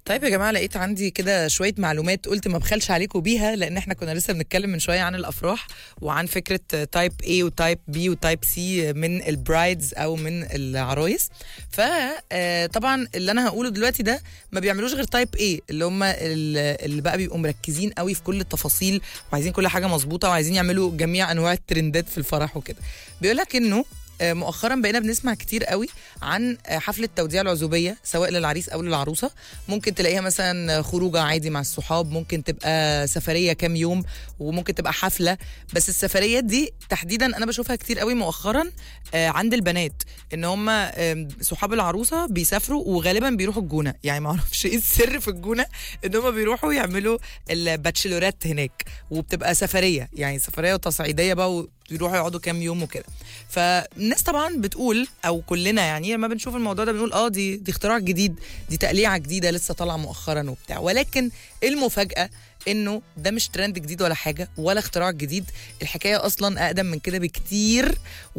طيب يا جماعه لقيت عندي كده شويه معلومات قلت ما بخلش عليكم بيها لان احنا كنا لسه بنتكلم من شويه عن الافراح وعن فكره تايب A وتايب B وتايب C من البرايدز او من العرايس فطبعا اللي انا هقوله دلوقتي ده ما بيعملوش غير تايب A اللي هم اللي بقى بيبقوا مركزين قوي في كل التفاصيل وعايزين كل حاجه مظبوطه وعايزين يعملوا جميع انواع الترندات في الفرح وكده بيقول لك انه مؤخرا بقينا بنسمع كتير قوي عن حفله توديع العزوبيه سواء للعريس او للعروسه ممكن تلاقيها مثلا خروجه عادي مع الصحاب ممكن تبقى سفريه كام يوم وممكن تبقى حفله بس السفريات دي تحديدا انا بشوفها كتير قوي مؤخرا عند البنات ان هم صحاب العروسه بيسافروا وغالبا بيروحوا الجونه يعني ما اعرفش ايه السر في الجونه ان هم بيروحوا يعملوا الباتشلورات هناك وبتبقى سفريه يعني سفريه تصعيديه بقى بيروحوا يقعدوا كام يوم وكده فالناس طبعا بتقول او كلنا يعني لما بنشوف الموضوع ده بنقول اه دي دي اختراع جديد دي تقليعه جديده لسه طالعه مؤخرا وبتاع ولكن المفاجاه انه ده مش ترند جديد ولا حاجه ولا اختراع جديد الحكايه اصلا اقدم من كده بكتير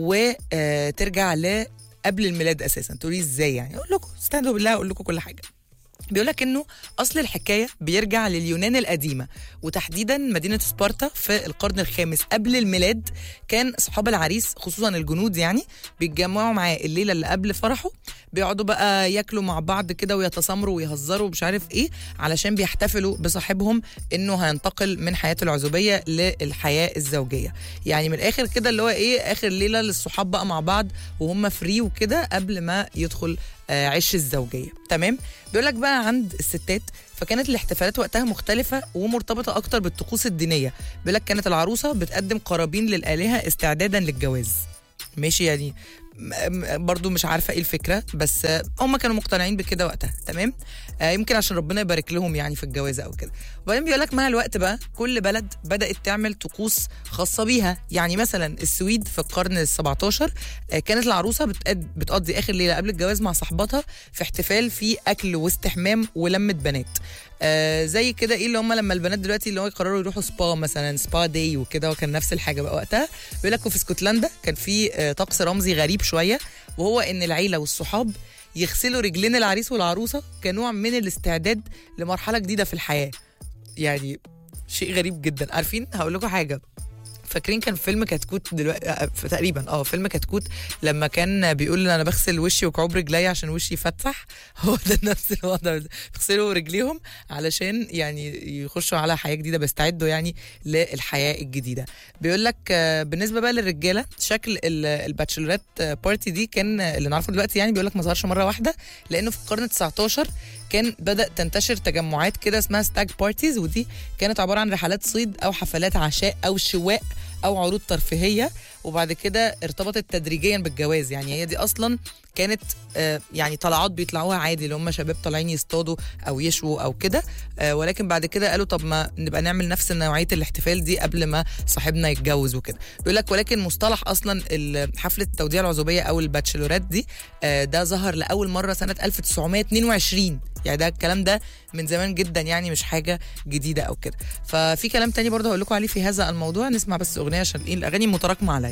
وترجع ل قبل الميلاد اساسا تقولي ازاي يعني اقول لكم استهدوا بالله اقول لكم كل حاجه بيقول لك انه اصل الحكايه بيرجع لليونان القديمه وتحديدا مدينه سبارتا في القرن الخامس قبل الميلاد كان صحاب العريس خصوصا الجنود يعني بيتجمعوا معاه الليله اللي قبل فرحه بيقعدوا بقى ياكلوا مع بعض كده ويتسامروا ويهزروا ومش عارف ايه علشان بيحتفلوا بصاحبهم انه هينتقل من حياته العزوبيه للحياه الزوجيه يعني من الاخر كده اللي هو ايه اخر ليله للصحاب بقى مع بعض وهم فري وكده قبل ما يدخل عش الزوجيه تمام بيقول لك بقى عند الستات فكانت الاحتفالات وقتها مختلفة ومرتبطة أكتر بالطقوس الدينية بيقول لك كانت العروسة بتقدم قرابين للآلهة استعدادا للجواز ماشي يعني برضو مش عارفه ايه الفكره بس هم كانوا مقتنعين بكده وقتها تمام آه يمكن عشان ربنا يبارك لهم يعني في الجوازه او كده وبعدين بيقول لك مع الوقت بقى كل بلد بدات تعمل طقوس خاصه بيها يعني مثلا السويد في القرن ال 17 آه كانت العروسه بتقضي اخر ليله قبل الجواز مع صاحبتها في احتفال فيه اكل واستحمام ولمه بنات آه زي كده ايه اللي هم لما البنات دلوقتي اللي هو يقرروا يروحوا سبا مثلا سبا داي وكده وكان نفس الحاجه بقى وقتها بيقول لك في اسكتلندا كان في آه طقس رمزي غريب شويه وهو ان العيله والصحاب يغسلوا رجلين العريس والعروسه كنوع من الاستعداد لمرحله جديده في الحياه يعني شيء غريب جدا عارفين هقول لكم حاجه فاكرين كان فيلم كتكوت دلوقتي تقريبا اه فيلم كتكوت لما كان بيقول انا بغسل وشي وكعوب رجلي عشان وشي يفتح هو ده نفس الوضع بيغسلوا رجليهم علشان يعني يخشوا على حياه جديده بيستعدوا يعني للحياه الجديده بيقول لك بالنسبه بقى للرجاله شكل الباتشلورات بارتي دي كان اللي نعرفه دلوقتي يعني بيقول لك ما ظهرش مره واحده لانه في القرن 19 كان بدا تنتشر تجمعات كده اسمها ستاج بارتيز ودي كانت عباره عن رحلات صيد او حفلات عشاء او شواء او عروض ترفيهيه وبعد كده ارتبطت تدريجيا بالجواز يعني هي دي اصلا كانت آه يعني طلعات بيطلعوها عادي اللي هم شباب طالعين يصطادوا او يشووا او كده آه ولكن بعد كده قالوا طب ما نبقى نعمل نفس نوعيه الاحتفال دي قبل ما صاحبنا يتجوز وكده بيقول لك ولكن مصطلح اصلا حفله توديع العزوبيه او الباتشلورات دي آه ده ظهر لاول مره سنه 1922 يعني ده الكلام ده من زمان جدا يعني مش حاجه جديده او كده ففي كلام تاني برضه هقول لكم عليه في هذا الموضوع نسمع بس اغنيه عشان ايه الاغاني متراكمه عليا